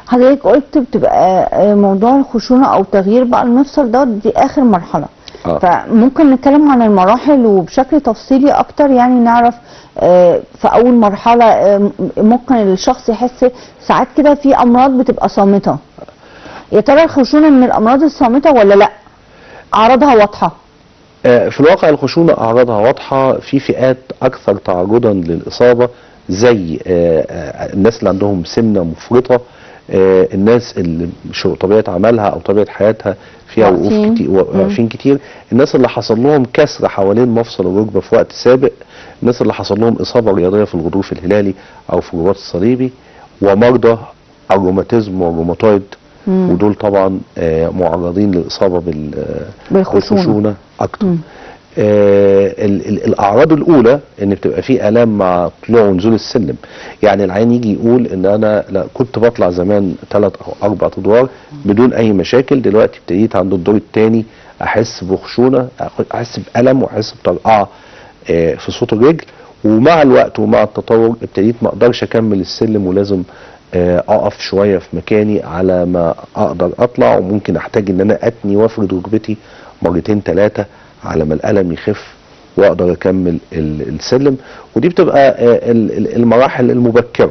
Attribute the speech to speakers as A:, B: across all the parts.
A: حضرتك قلت بتبقى آه، موضوع الخشونه او تغيير بقى المفصل ده دي اخر مرحله
B: آه.
A: فممكن نتكلم عن المراحل وبشكل تفصيلي اكتر يعني نعرف آه، في اول مرحله آه، ممكن الشخص يحس ساعات كده في امراض بتبقى صامته يا ترى الخشونه من الامراض الصامته ولا لا اعراضها واضحه
B: آه، في الواقع الخشونة أعراضها واضحة في فئات أكثر تعرضا للإصابة زي آه، آه، الناس اللي عندهم سمنة مفرطة آه، الناس اللي شو- طبيعة عملها أو طبيعة حياتها فيها وقوف
A: واقفين.
B: كتير واقفين كتير الناس اللي حصل لهم كسر حوالين مفصل الركبة في وقت سابق الناس اللي حصل لهم إصابة رياضية في الغضروف الهلالي أو في الرباط الصليبي ومرضى الروماتيزم والروماتويد ودول طبعا آه، معرضين للإصابة بال
A: بالخشونة.
B: بالخشونة أكتر آه ال- ال- الاعراض الاولى ان بتبقى في الام مع طلوع ونزول السلم يعني العين يجي يقول ان انا لا كنت بطلع زمان ثلاث او اربع ادوار بدون اي مشاكل دلوقتي ابتديت عند الدور الثاني احس بخشونه أخ- احس بالم واحس بطرقعه آه في صوت الرجل ومع الوقت ومع التطور ابتديت ما اقدرش اكمل السلم ولازم آه، اقف شويه في مكاني على ما اقدر اطلع وممكن احتاج ان انا اتني وافرد ركبتي مرتين ثلاثه على ما الالم يخف واقدر اكمل ال- السلم ودي بتبقى آه، ال- ال- المراحل المبكره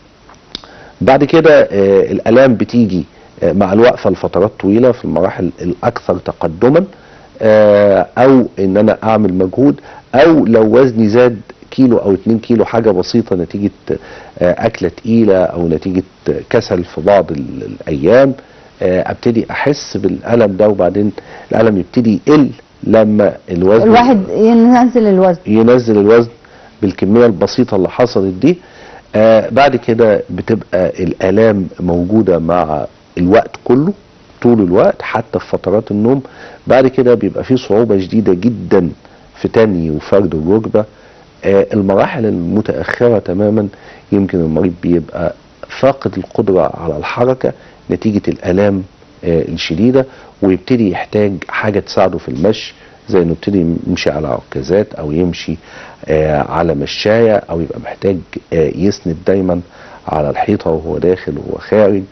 B: بعد كده آه، الالام بتيجي آه، مع الوقفه لفترات طويله في المراحل الاكثر تقدما آه، او ان انا اعمل مجهود او لو وزني زاد كيلو او 2 كيلو حاجه بسيطه نتيجه آه، اكله تقيله او نتيجه كسل في بعض ال- الايام آه، ابتدي احس بالالم ده وبعدين الالم يبتدي يقل لما الوزن
A: الواحد ينزل الوزن
B: ينزل الوزن بالكميه البسيطه اللي حصلت دي آه بعد كده بتبقى الالام موجوده مع الوقت كله طول الوقت حتى في فترات النوم بعد كده بيبقى في صعوبه شديده جدا في تني وفرد الركبه آه المراحل المتاخره تماما يمكن المريض بيبقى فاقد القدره على الحركه نتيجه الالام آه الشديده ويبتدي يحتاج حاجه تساعده في المشي زي انه يبتدي يمشي على عكازات او يمشي آه على مشايه او يبقى محتاج آه يسند دايما على الحيطه وهو داخل وهو خارج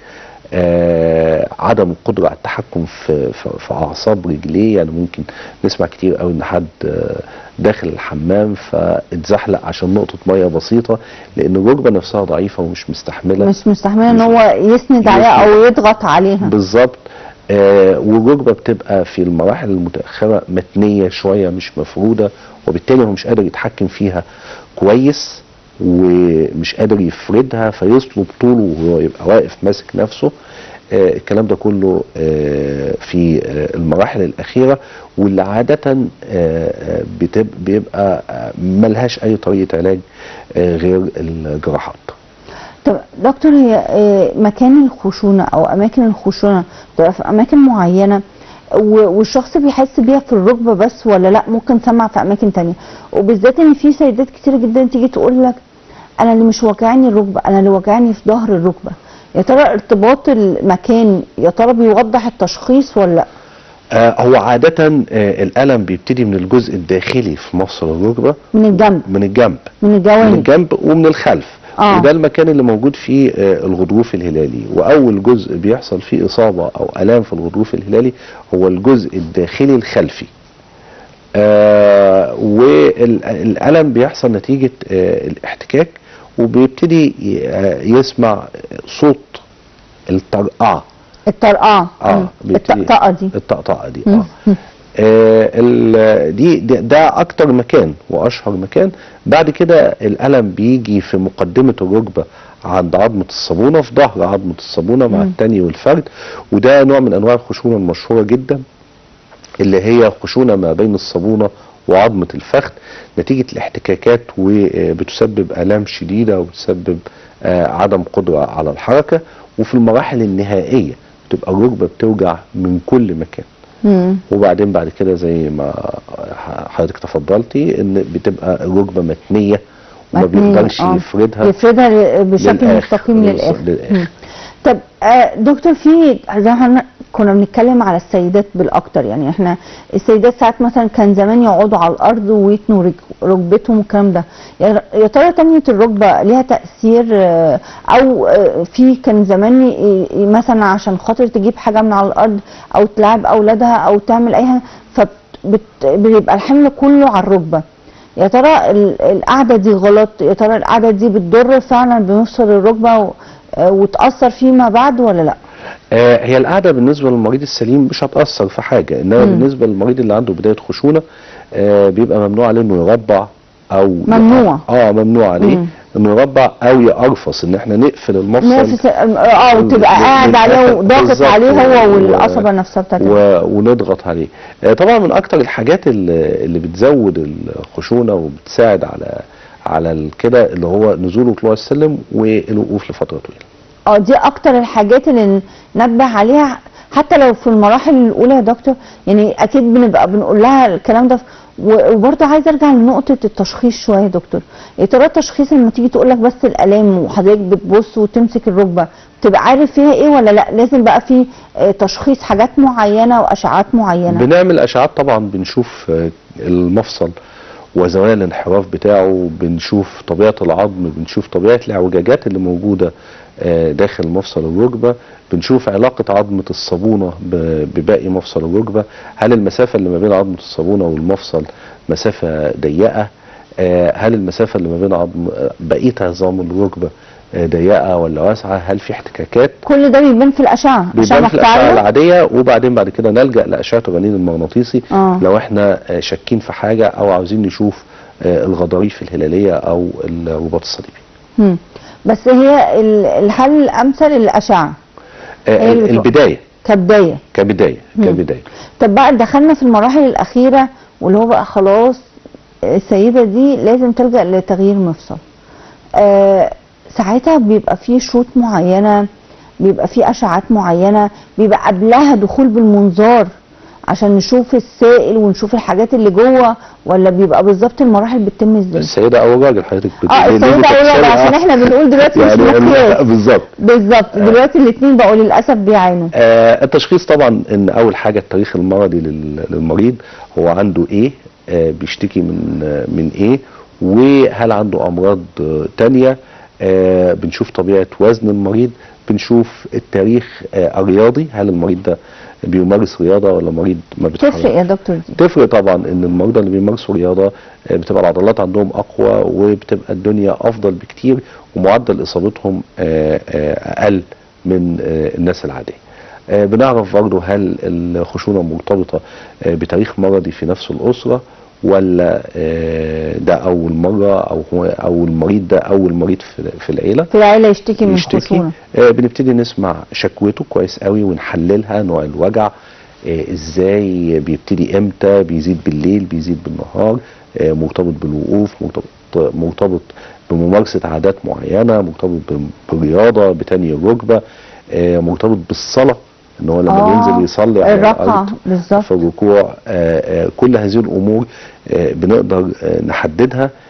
B: آه عدم القدره على التحكم في, في, في اعصاب رجليه يعني ممكن نسمع كتير قوي ان حد آه داخل الحمام فاتزحلق عشان نقطه ميه بسيطه لان الركبه نفسها ضعيفه ومش مستحمله
A: مش مستحمله ان
B: مش-
A: هو يسند عليها او يضغط عليها
B: بالظبط آه والركبه بتبقى في المراحل المتاخره متنيه شويه مش مفروده وبالتالي هو مش قادر يتحكم فيها كويس ومش قادر يفردها فيصلب طوله وهو يبقى واقف ماسك نفسه آه الكلام ده كله آه في آه المراحل الاخيره واللي عاده آه آه، بتب- بيبقى آه ملهاش اي طريقه علاج آه غير الجراحات
A: طب دكتور هي آه، مكان الخشونة أو أماكن الخشونة بتبقى في أماكن معينة و- والشخص بيحس بيها في الركبة بس ولا لا ممكن تسمع في أماكن تانية وبالذات إن في سيدات كتير جدا تيجي تقول لك أنا اللي مش واجعني الركبة أنا اللي واجعني في ظهر الركبة يا ترى ارتباط المكان يا ترى بيوضح التشخيص ولا لا
B: آه هو عادة آه الألم بيبتدي من الجزء الداخلي في مفصل الركبة
A: من الجنب
B: من الجنب
A: من
B: من
A: الجوانب
B: الجنب ومن الخلف
A: آه.
B: وده المكان اللي موجود فيه آه الغضروف الهلالي وأول جزء بيحصل فيه إصابة أو ألام في الغضروف الهلالي هو الجزء الداخلي الخلفي آه والألم بيحصل نتيجة آه الاحتكاك وبيبتدي ي- آه يسمع صوت الطرقعة
A: الطرقعة
B: اه
A: مم.
B: بيبتدي-
A: الطقطقة دي
B: الطقطقه دي اه آه، ال- دي ده, ده اكتر مكان واشهر مكان بعد كده الالم بيجي في مقدمه الركبه عند عظمه الصابونه في ظهر عظمه الصابونه مع التاني والفرد وده نوع من انواع الخشونه المشهوره جدا اللي هي خشونه ما بين الصابونه وعظمه الفخذ نتيجه الاحتكاكات وبتسبب الام شديده وبتسبب آه، عدم قدره على الحركه وفي المراحل النهائيه بتبقى الركبه بتوجع من كل مكان
A: مم.
B: وبعدين بعد كده زي ما حضرتك تفضلتي ان بتبقى الركبه متنيه وما
A: متنية،
B: بيقدرش
A: آه.
B: يفردها
A: يفردها ل- بشكل
B: للآخر.
A: مستقيم
B: بالظبط،
A: للآخر
B: للآخر.
A: مم. طب آه، دكتور في زي ما احنا كنا بنتكلم على السيدات بالاكتر يعني احنا السيدات ساعات مثلا كان زمان يقعدوا على الارض ويتنوا رج- ركبتهم والكلام ده يا يا ترى تنية الركبه ليها تاثير آه، او آه، في كان زمان ي- ي- مثلا عشان خاطر تجيب حاجه من على الارض او تلعب اولادها او تعمل اي حاجه فبيبقى الحمل كله على الركبه يا ترى ال- القعده دي غلط يا ترى القعده دي بتضر فعلا بمفصل الركبه و- آه، وتاثر فيما بعد ولا لا
B: آه، هي القعده بالنسبه للمريض السليم مش هتاثر في حاجه انما
A: مم.
B: بالنسبه للمريض اللي عنده بدايه خشونه آه، بيبقى ممنوع عليه انه يربع او
A: ممنوع.
B: اه ممنوع عليه
A: مم.
B: انه يربع او يقرفص ان احنا نقفل المفصل
A: نفس اه وتبقى
B: بال-
A: قاعد عليه وضاغط
B: بالظبط.
A: عليه هو
B: و-
A: والقصبه نفسها بتاعته
B: و... ونضغط عليه آه، طبعا من اكتر الحاجات اللي, اللي بتزود الخشونه وبتساعد على على ال- كده اللي هو نزول وطلوع السلم والوقوف لفتره طويله
A: اه دي اكتر الحاجات اللي ننبه عليها حتى لو في المراحل الاولى يا دكتور يعني اكيد بنبقى بنقول لها الكلام ده و- وبرضه عايزه ارجع لنقطه التشخيص شويه يا دكتور يا ترى التشخيص لما تيجي تقول لك بس الالام وحضرتك بتبص وتمسك الركبه تبقى عارف فيها ايه ولا لا لازم بقى في آه، تشخيص حاجات معينه واشعات معينه
B: بنعمل اشعات طبعا بنشوف آه، المفصل وزوايا الانحراف بتاعه بنشوف طبيعه العظم بنشوف طبيعه الاعوجاجات اللي موجوده آه، داخل مفصل الركبه بنشوف علاقه عظمه الصابونه ب- بباقي مفصل الركبه هل المسافه اللي ما بين عظمه الصابونه والمفصل مسافه ضيقه آه، هل المسافه اللي ما بين عظم آه، بقيه عظام الركبه آه، ضيقه ولا واسعه هل في احتكاكات
A: كل ده بيبان في الاشعه
B: بيبان في الاشعه
A: مقطعية؟
B: العاديه وبعدين بعد كده نلجا لاشعه الرنين المغناطيسي
A: آه.
B: لو احنا آه، شاكين في حاجه او عاوزين نشوف آه، الغضاريف الهلاليه او الرباط الصليبي
A: مم. بس هي ال- الحل الامثل الاشعه
B: آه،
A: هي اللي بتوقف.
B: البدايه
A: كبدايه
B: كبدايه
A: مم.
B: كبدايه
A: طب بقى دخلنا في المراحل الأخيرة واللي هو بقى خلاص السيدة دي لازم تلجأ لتغيير مفصل آه ساعتها بيبقى في شروط معينة بيبقى في أشعات معينة بيبقى قبلها دخول بالمنظار عشان نشوف السائل ونشوف الحاجات اللي جوه ولا بيبقى بالظبط المراحل بتتم ازاي؟
B: السيده او الراجل حضرتك بت-
A: اه
B: ليه- ليه
A: السيدة أول
B: بتتسألي؟
A: عشان
B: آه.
A: احنا بنقول دلوقتي مش
B: يعني ال-
A: مقياس
B: بالظبط
A: بالظبط دلوقتي الاثنين بقوا للأسف بيعانوا
B: آه التشخيص طبعا ان اول حاجه التاريخ المرضي لل- للمريض هو عنده ايه آه بيشتكي من آه من ايه وهل عنده امراض آه تانية آه بنشوف طبيعه وزن المريض بنشوف التاريخ آه الرياضي هل المريض ده بيمارس رياضه ولا مريض ما بيتحركش
A: تفرق يا دكتور دي
B: تفرق طبعا ان المرضى اللي بيمارسوا رياضه آه، بتبقى العضلات عندهم اقوى وبتبقى الدنيا افضل بكتير ومعدل اصابتهم آه، آه، اقل من آه، الناس العاديه. آه، بنعرف برضه هل الخشونه مرتبطه آه، بتاريخ مرضي في نفس الاسره ولا آه، ده اول مره او هو او المريض ده اول مريض في في العيله.
A: في العيلة يشتكي من
B: يشتكي
A: خشونة
B: آه بنبتدي نسمع شكوته كويس قوي ونحللها نوع الوجع آه ازاي بيبتدي امتى بيزيد بالليل بيزيد بالنهار آه مرتبط بالوقوف مرتبط مرتبط بممارسة عادات معينة مرتبط بم- بالرياضة بتاني الركبة آه مرتبط بالصلاة ان هو لما
A: آه،
B: بينزل يصلي على
A: الركعة
B: الارض
A: بالظبط
B: في الركوع آه، آه، كل هذه الامور آه، بنقدر آه، نحددها